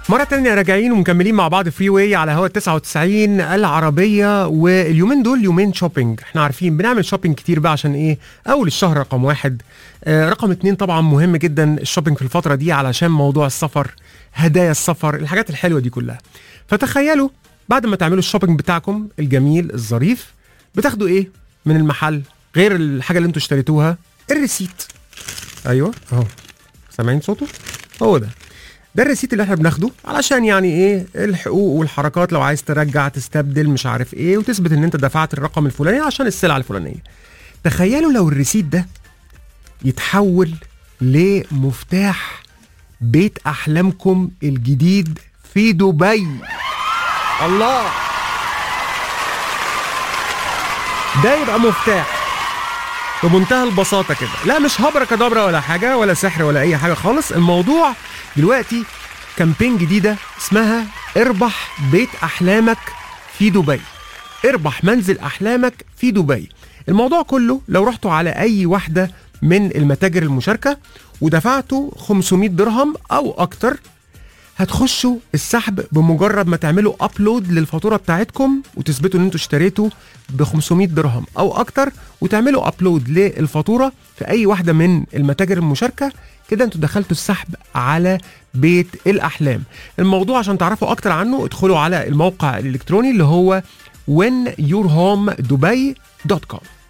مرة تانية راجعين ومكملين مع بعض فري واي على هوا 99 العربية واليومين دول يومين شوبينج احنا عارفين بنعمل شوبينج كتير بقى عشان ايه اول الشهر رقم واحد آه رقم اتنين طبعا مهم جدا الشوبينج في الفترة دي علشان موضوع السفر هدايا السفر الحاجات الحلوة دي كلها فتخيلوا بعد ما تعملوا الشوبينج بتاعكم الجميل الظريف بتاخدوا ايه من المحل غير الحاجة اللي انتوا اشتريتوها الريسيت ايوه اهو سامعين صوته هو ده ده الريسيت اللي احنا بناخده علشان يعني ايه الحقوق والحركات لو عايز ترجع تستبدل مش عارف ايه وتثبت ان انت دفعت الرقم الفلاني عشان السلعه الفلانيه تخيلوا لو الريسيت ده يتحول لمفتاح بيت احلامكم الجديد في دبي الله ده يبقى مفتاح بمنتهى البساطة كده لا مش هبرة كدبرة ولا حاجة ولا سحر ولا أي حاجة خالص الموضوع دلوقتي كامبين جديدة اسمها اربح بيت أحلامك في دبي اربح منزل أحلامك في دبي الموضوع كله لو رحتوا على أي واحدة من المتاجر المشاركة ودفعتوا 500 درهم أو أكتر هتخشوا السحب بمجرد ما تعملوا ابلود للفاتوره بتاعتكم وتثبتوا ان انتوا اشتريتوا ب 500 درهم او اكتر وتعملوا ابلود للفاتوره في اي واحده من المتاجر المشاركه كده انتوا دخلتوا السحب على بيت الاحلام الموضوع عشان تعرفوا اكتر عنه ادخلوا على الموقع الالكتروني اللي هو whenyourhomedubai.com